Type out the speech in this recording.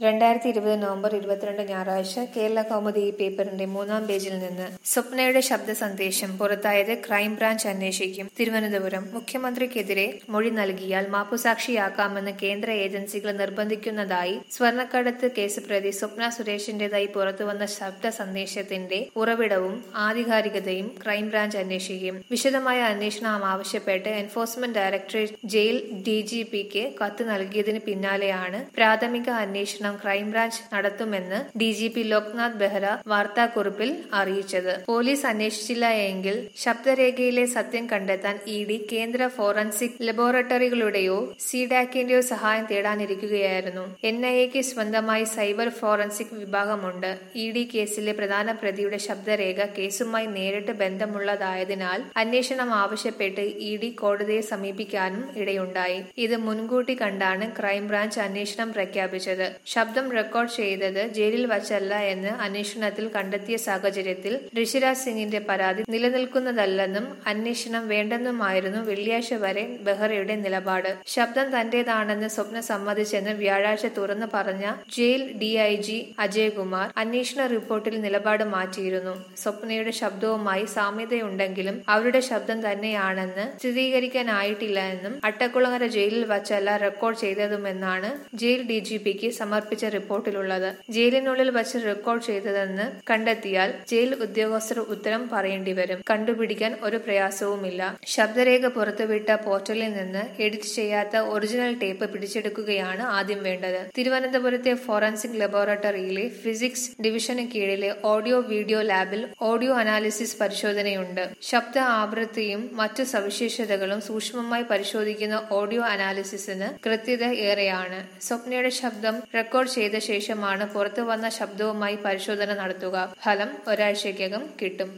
രണ്ടായിരത്തി ഇരുപത് നവംബർ ഇരുപത്തിരണ്ട് ഞായറാഴ്ച കേരള കൗമുദി ഈ പേപ്പറിന്റെ മൂന്നാം പേജിൽ നിന്ന് സ്വപ്നയുടെ ശബ്ദ സന്ദേശം പുറത്തായത് ക്രൈംബ്രാഞ്ച് അന്വേഷിക്കും തിരുവനന്തപുരം മുഖ്യമന്ത്രിക്കെതിരെ മൊഴി നൽകിയാൽ മാപ്പുസാക്ഷിയാക്കാമെന്ന് കേന്ദ്ര ഏജൻസികൾ നിർബന്ധിക്കുന്നതായി സ്വർണ്ണക്കടത്ത് കേസ് പ്രതി സ്വപ്ന സുരേഷിന്റേതായി പുറത്തുവന്ന ശബ്ദ സന്ദേശത്തിന്റെ ഉറവിടവും ആധികാരികതയും ക്രൈംബ്രാഞ്ച് അന്വേഷിക്കും വിശദമായ അന്വേഷണം ആവശ്യപ്പെട്ട് എൻഫോഴ്സ്മെന്റ് ഡയറക്ടറേറ്റ് ജയിൽ ഡിജിപിക്ക് കത്ത് നൽകിയതിന് പിന്നാലെയാണ് പ്രാഥമിക അന്വേഷണം ക്രൈംബ്രാഞ്ച് നടത്തുമെന്ന് ഡിജിപി ലോക്നാഥ് ബെഹ്റ വാർത്താക്കുറിപ്പിൽ അറിയിച്ചത് പോലീസ് അന്വേഷിച്ചില്ല എങ്കിൽ ശബ്ദരേഖയിലെ സത്യം കണ്ടെത്താൻ ഇ ഡി കേന്ദ്ര ഫോറൻസിക് ലബോറട്ടറികളുടെയോ സിഡാക്കിന്റെയോ സഹായം തേടാനിരിക്കുകയായിരുന്നു എൻ ഐ എക്ക് സ്വന്തമായി സൈബർ ഫോറൻസിക് വിഭാഗമുണ്ട് ഇ ഡി കേസിലെ പ്രധാന പ്രതിയുടെ ശബ്ദരേഖ കേസുമായി നേരിട്ട് ബന്ധമുള്ളതായതിനാൽ അന്വേഷണം ആവശ്യപ്പെട്ട് ഇ ഡി കോടതിയെ സമീപിക്കാനും ഇടയുണ്ടായി ഇത് മുൻകൂട്ടി കണ്ടാണ് ക്രൈംബ്രാഞ്ച് അന്വേഷണം പ്രഖ്യാപിച്ചത് ശബ്ദം റെക്കോർഡ് ചെയ്തത് ജയിലിൽ വച്ചല്ല എന്ന് അന്വേഷണത്തിൽ കണ്ടെത്തിയ സാഹചര്യത്തിൽ ഋഷിരാജ് സിംഗിന്റെ പരാതി നിലനിൽക്കുന്നതല്ലെന്നും അന്വേഷണം വേണ്ടെന്നുമായിരുന്നു വെള്ളിയാഴ്ച വരെ ബെഹ്റയുടെ നിലപാട് ശബ്ദം തന്റേതാണെന്ന് സ്വപ്ന സമ്മതിച്ചെന്ന് വ്യാഴാഴ്ച തുറന്നു പറഞ്ഞ ജയിൽ ഡിഐജി അജയ്കുമാർ അന്വേഷണ റിപ്പോർട്ടിൽ നിലപാട് മാറ്റിയിരുന്നു സ്വപ്നയുടെ ശബ്ദവുമായി സാമ്യതയുണ്ടെങ്കിലും അവരുടെ ശബ്ദം തന്നെയാണെന്ന് സ്ഥിരീകരിക്കാനായിട്ടില്ല എന്നും അട്ടക്കുളങ്ങര ജയിലിൽ വച്ചല്ല റെക്കോർഡ് ചെയ്തതുമെന്നാണ് ജയിൽ ഡിജിപിക്ക് സമർപ്പിച്ച റിപ്പോർട്ടിലുള്ളത് ജയിലിനുള്ളിൽ വച്ച് റെക്കോർഡ് ചെയ്തതെന്ന് കണ്ടെത്തിയാൽ ജയിൽ ഉദ്യോഗസ്ഥർ ഉത്തരം പറയേണ്ടി വരും കണ്ടുപിടിക്കാൻ ഒരു പ്രയാസവുമില്ല ശബ്ദരേഖ പുറത്തുവിട്ട പോർട്ടലിൽ നിന്ന് എഡിറ്റ് ചെയ്യാത്ത ഒറിജിനൽ ടേപ്പ് പിടിച്ചെടുക്കുകയാണ് ആദ്യം വേണ്ടത് തിരുവനന്തപുരത്തെ ഫോറൻസിക് ലബോറട്ടറിയിലെ ഫിസിക്സ് ഡിവിഷന് കീഴിലെ ഓഡിയോ വീഡിയോ ലാബിൽ ഓഡിയോ അനാലിസിസ് പരിശോധനയുണ്ട് ശബ്ദ ആവൃത്തിയും മറ്റു സവിശേഷതകളും സൂക്ഷ്മമായി പരിശോധിക്കുന്ന ഓഡിയോ അനാലിസിസിന് കൃത്യത ഏറെയാണ് സ്വപ്നയുടെ ശബ്ദം റെക്കോർഡ് ചെയ്ത ശേഷമാണ് പുറത്തു വന്ന ശബ്ദവുമായി പരിശോധന നടത്തുക ഫലം ഒരാഴ്ചയ്ക്കകം കിട്ടും